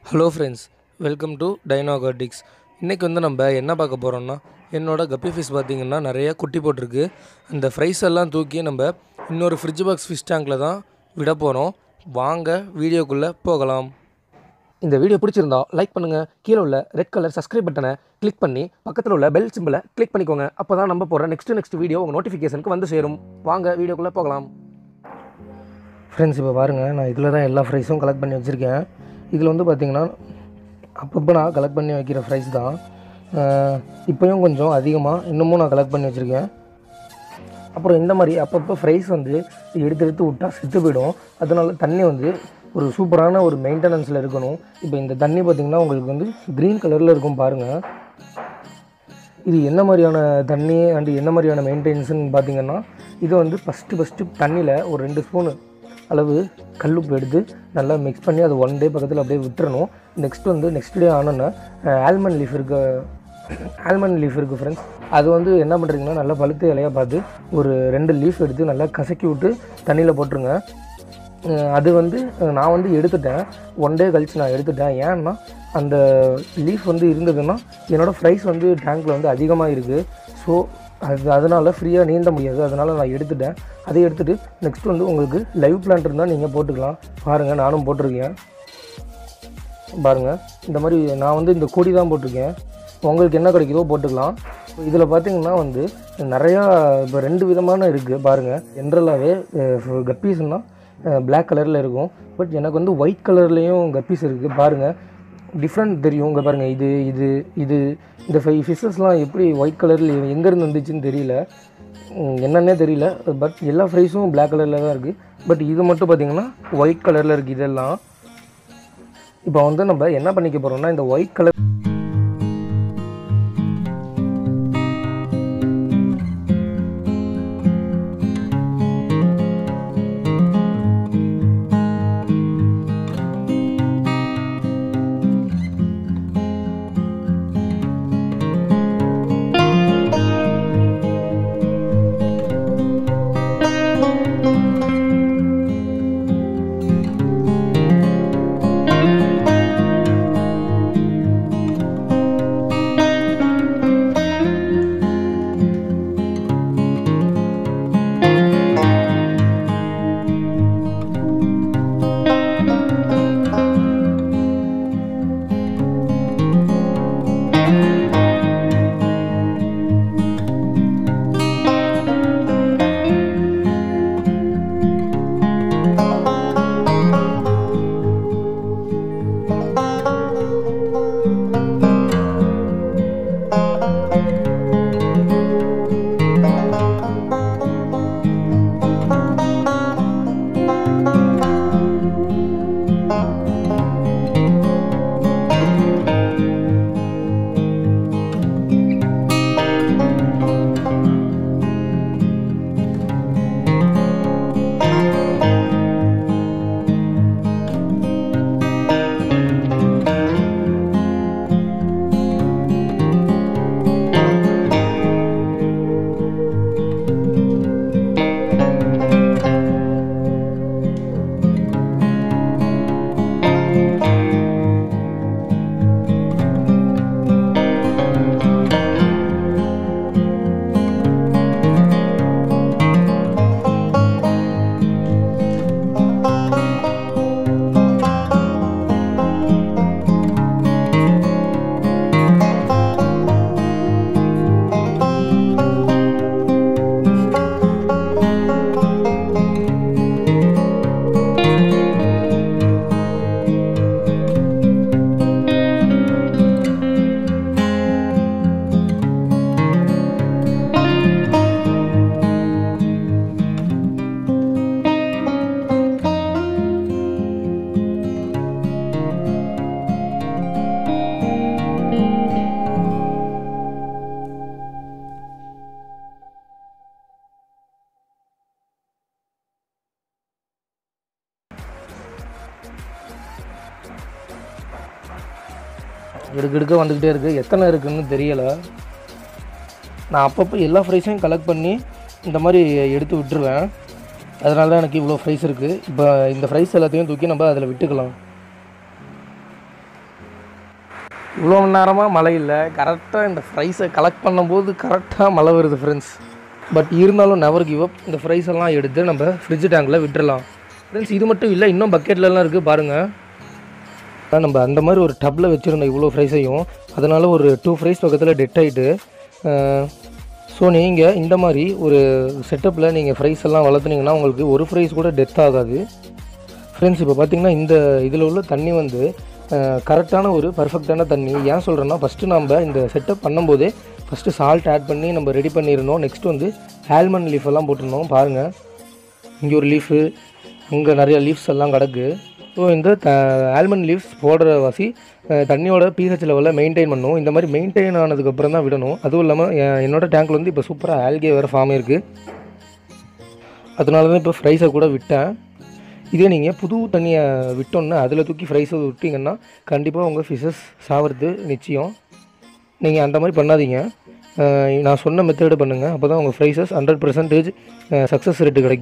hello friends welcome to டைனோகாட்டிக்ஸ் இன்றைக்கி வந்து நம்ம என்ன பார்க்க போகிறோம்னா என்னோட கப்பி ஃபிஷ் பார்த்திங்கன்னா நிறைய குட்டி போட்டிருக்கு அந்த ஃப்ரைஸ் எல்லாம் தூக்கி நம்ம இன்னொரு ஃப்ரிட்ஜ் பாக்ஸ் ஃபிஷ் டேங்கில் தான் விட போகிறோம் வாங்க வீடியோக்குள்ளே போகலாம் இந்த வீடியோ பிடிச்சிருந்தா லைக் பண்ணுங்கள் கீழே உள்ள ரெட் கலர் சப்ஸ்கிரைப் பட்டனை கிளிக் பண்ணி பக்கத்தில் உள்ள பெல் சிம்பிளை கிளிக் பண்ணிக்கோங்க அப்போ தான் நம்ம போகிற நெக்ஸ்ட் நெக்ஸ்ட் வீடியோ உங்கள் நோட்டிஃபிகேஷனுக்கு வந்து சேரும் வாங்க வீடியோக்குள்ளே போகலாம் ஃப்ரெண்ட்ஸ் இப்போ பாருங்கள் நான் இதில் தான் எல்லா ஃப்ரைஸும் கலெக்ட் பண்ணி வச்சுருக்கேன் இதில் வந்து பார்த்திங்கன்னா அப்பப்போ நான் கலெக்ட் பண்ணி வைக்கிற ஃப்ரைஸ் தான் அஹ் இப்போயும் கொஞ்சம் அதிகமாக இன்னமும் நான் கலெக்ட் பண்ணி வச்சுருக்கேன் அப்புறம் இந்த மாதிரி அப்பப்போ ஃப்ரைஸ் வந்து எடுத்து எடுத்து விட்டா செத்து போயிடும் அதனால தண்ணி வந்து ஒரு சூப்பரான ஒரு மெயின்டெனன்ஸில் இருக்கணும் இப்போ இந்த தண்ணி பார்த்திங்கன்னா உங்களுக்கு வந்து க்ரீன் கலரில் இருக்கும் பாருங்கள் இது என்ன மாதிரியான தண்ணி அண்டு என்ன மாதிரியான மெயின்டெனன்ஸ்னு பார்த்தீங்கன்னா இது வந்து ஃபஸ்ட்டு ஃபஸ்ட்டு தண்ணியில் ஒரு ரெண்டு ஸ்பூனு அளவு கல்லுப்பு எடுத்து நல்லா மிக்ஸ் பண்ணி அது ஒன் டே பக்கத்தில் அப்படியே விட்டுறணும் நெக்ஸ்ட் வந்து நெக்ஸ்ட் டே ஆனோன்னா ஆல்மண்ட் லீஃப் இருக்க ஆல்மண்ட் லீஃப் இருக்குது ஃப்ரெண்ட்ஸ் அது வந்து என்ன பண்ணுறீங்கன்னா நல்லா பழுத்த இலையாக பார்த்து ஒரு ரெண்டு லீஃப் எடுத்து நல்லா கசக்கி விட்டு தண்ணியில் போட்டுருங்க அஹ் அது வந்து அஹ் நான் வந்து எடுத்துட்டேன் ஒன் டே கழிச்சு நான் எடுத்துட்டேன் ஏன்னா அந்த லீஃப் வந்து இருந்ததுன்னா என்னோடய ப்ரைஸ் வந்து டேங்க்கில் வந்து அதிகமாக இருக்குது ஸோ அது அதனால் ஃப்ரீயாக நீந்த முடியாது அதனால் நான் எடுத்துட்டேன் அதை எடுத்துகிட்டு நெக்ஸ்ட் வந்து உங்களுக்கு லைவ் பிளான்ட் இருந்தால் நீங்கள் போட்டுக்கலாம் பாருங்கள் நானும் போட்டிருக்கேன் பாருங்கள் இந்த மாதிரி நான் வந்து இந்த கொடி தான் போட்டிருக்கேன் உங்களுக்கு என்ன கிடைக்குதோ போட்டுக்கலாம் இதில் பார்த்தீங்கன்னா வந்து நிறையா இப்போ ரெண்டு விதமான இருக்குது பாருங்கள் ஜென்ரலாகவே கப்பீஸ்னால் Black கலரில் இருக்கும் பட் எனக்கு வந்து ஒயிட் கலர்லேயும் கப்பீஸ் இருக்குது பாருங்கள் டிஃப்ரெண்ட் தெரியும் இங்கே பாருங்கள் இது இது இது இந்த ஃபைவ் ஃபிஷஸ்லாம் எப்படி ஒயிட் கலரில் எங்கேருந்து வந்துச்சுன்னு தெரியல உம், என்னன்னே தெரியல பட் எல்லா ஃப்ரைஸும் Black கலரில் தான் இருக்குது பட் இது மட்டும் பார்த்தீங்கன்னா ஒயிட் கலரில் இருக்குது இதெல்லாம் இப்போ வந்து நம்ம என்ன பண்ணிக்க போகிறோம்னா இந்த ஒயிட் கலர் எடுக்க எடுக்க வந்துக்கிட்டே இருக்குது எத்தனை இருக்குன்னு தெரியலை நான் அப்பப்போ எல்லா ஃப்ரைஸையும் கலெக்ட் பண்ணி இந்த மாதிரி எடுத்து விட்டுருவேன் அதனால தான் எனக்கு இவ்வளோ ஃப்ரைஸ் இருக்குது இப்போ இந்த ஃப்ரைஸ் எல்லாத்தையும் தூக்கி நம்ம அதில் விட்டுக்கலாம் இவ்வளோ மணி நேரமாக மழை இல்லை கரெக்டாக இந்த ஃப்ரைஸை கலெக்ட் பண்ணும்போது கரெக்டாக மழை வருது ஃப்ரெண்ட்ஸ் பட் இருந்தாலும் நெவர் கிவ் அப் இந்த ஃப்ரைஸ் எல்லாம் எடுத்து நம்ம ஃப்ரிட்ஜ் டேங்கில் விட்டுறலாம் ஃப்ரெண்ட்ஸ் இது மட்டும் இல்லை இன்னும் பக்கெட்லலாம் இருக்குது பாருங்கள் அதான் நம்ம அந்த மாதிரி ஒரு டப்பில் வச்சுருந்தோம் இவ்வளோ ஃப்ரைஸையும் அதனால் ஒரு டூ ஃப்ரைஸ் பக்கத்தில் டெட் ஆகிட்டு ஸோ நீங்கள் இந்த மாதிரி ஒரு செட்டப்பில் நீங்கள் ஃப்ரைஸ் எல்லாம் வளர்த்துனீங்கன்னா உங்களுக்கு ஒரு ஃப்ரைஸ் கூட டெத் ஆகாது ஃப்ரெண்ட்ஸ் இப்போ பார்த்தீங்கன்னா இந்த இதில் உள்ள தண்ணி வந்து கரெக்டான ஒரு பர்ஃபெக்டான தண்ணி ஏன் சொல்கிறேன்னா ஃபஸ்ட்டு நம்ம இந்த செட்டப் பண்ணும்போதே ஃபஸ்ட்டு சால்ட் ஆட் பண்ணி நம்ம ரெடி பண்ணியிருந்தோம் நெக்ஸ்ட் வந்து ஆல்மண்ட் லீஃப் எல்லாம் போட்டிருந்தோம் பாருங்கள் இங்கே ஒரு லீஃபு இங்கே நிறைய லீஃப்ஸ் எல்லாம் கிடக்கு ஸோ இந்த த ஆல்மண்ட் லீவ்ஸ் போடுற வாசி அஹ், தண்ணியோட பிஹெச் லெவலில் மெயின்டைன் பண்ணும் இந்த மாதிரி மெயின்டைன் ஆனதுக்கப்புறம் தான் விடணும் அதுவும் இல்லாமல் என் என்னோட டேங்க்கில் வந்து இப்போ சூப்பராக ஆல்கே வேறு ஃபார்ம் இருக்குது அதனால தான் இப்போ ஃப்ரைஸை கூட விட்டேன் இதே நீங்கள் புது தண்ணியை விட்டோன்னா அதில் தூக்கி ஃப்ரைஸை விட்டிங்கன்னா கண்டிப்பாக உங்கள் ஃபிஷஸ் சாவறது நிச்சயம் நீங்கள் அந்த மாதிரி பண்ணாதீங்க அஹ் நான் சொன்ன மெத்தடு பண்ணுங்கள் அப்போ தான் உங்கள் fries hundred percentage success rate கிடைக்கும்